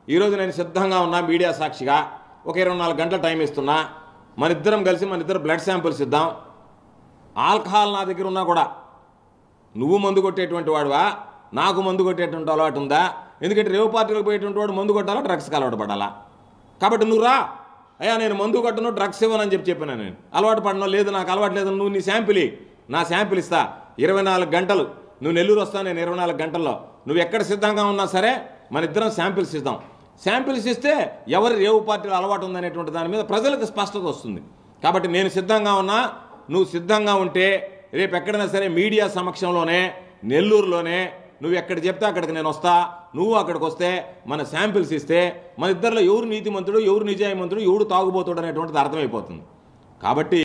ఈరోజు నేను సిద్ధంగా ఉన్నా మీడియా సాక్షిగా ఒక ఇరవై నాలుగు గంటల టైం ఇస్తున్నా మన ఇద్దరం కలిసి మన ఇద్దరు బ్లడ్ శాంపిల్స్ ఇద్దాం ఆల్కహాల్ నా దగ్గర ఉన్నా కూడా నువ్వు మందు కొట్టేటువంటి వాడువా నాకు మందు కొట్టేటువంటి అలవాటు ఉందా ఎందుకంటే రేవు పార్టీలకు పోయేటువంటి వాడు మందు కొట్టాలా డ్రగ్స్కి అలవాటు పడాలా కాబట్టి నువ్వు రా అయ్యా నేను మందు కొట్టను డ్రగ్స్ ఇవ్వనని చెప్పి చెప్పినా నేను అలవాటు పడను లేదు నాకు అలవాటు లేదు నువ్వు నీ శాంపిల్ ఇయ్యి. నా శాంపిల్ ఇస్తా ఇరవై నాలుగు గంటలు నువ్వు నెల్లూరు వస్తా నేను ఇరవై నాలుగు గంటల్లో నువ్వు ఎక్కడ సిద్ధంగా ఉన్నా సరే మన ఇద్దరం శాంపిల్స్ ఇద్దాం శాంపిల్స్ ఇస్తే ఎవరి రేవు పార్టీలో అలవాటు ఉందనేటువంటి దాని మీద ప్రజలకు స్పష్టత వస్తుంది కాబట్టి నేను సిద్ధంగా ఉన్నా నువ్వు సిద్ధంగా ఉంటే రేపు ఎక్కడైనా సరే మీడియా సమక్షంలోనే నెల్లూరులోనే నువ్వు ఎక్కడ చెప్తే అక్కడికి నేను వస్తా నువ్వు అక్కడికి వస్తే మన శాంపిల్స్ ఇస్తే మన ఇద్దరిలో ఎవరు నీతిమంతుడు ఎవరు నిజాయమంతుడు ఎవడు తాగుబోతుడు అనేటువంటిది అర్థమైపోతుంది కాబట్టి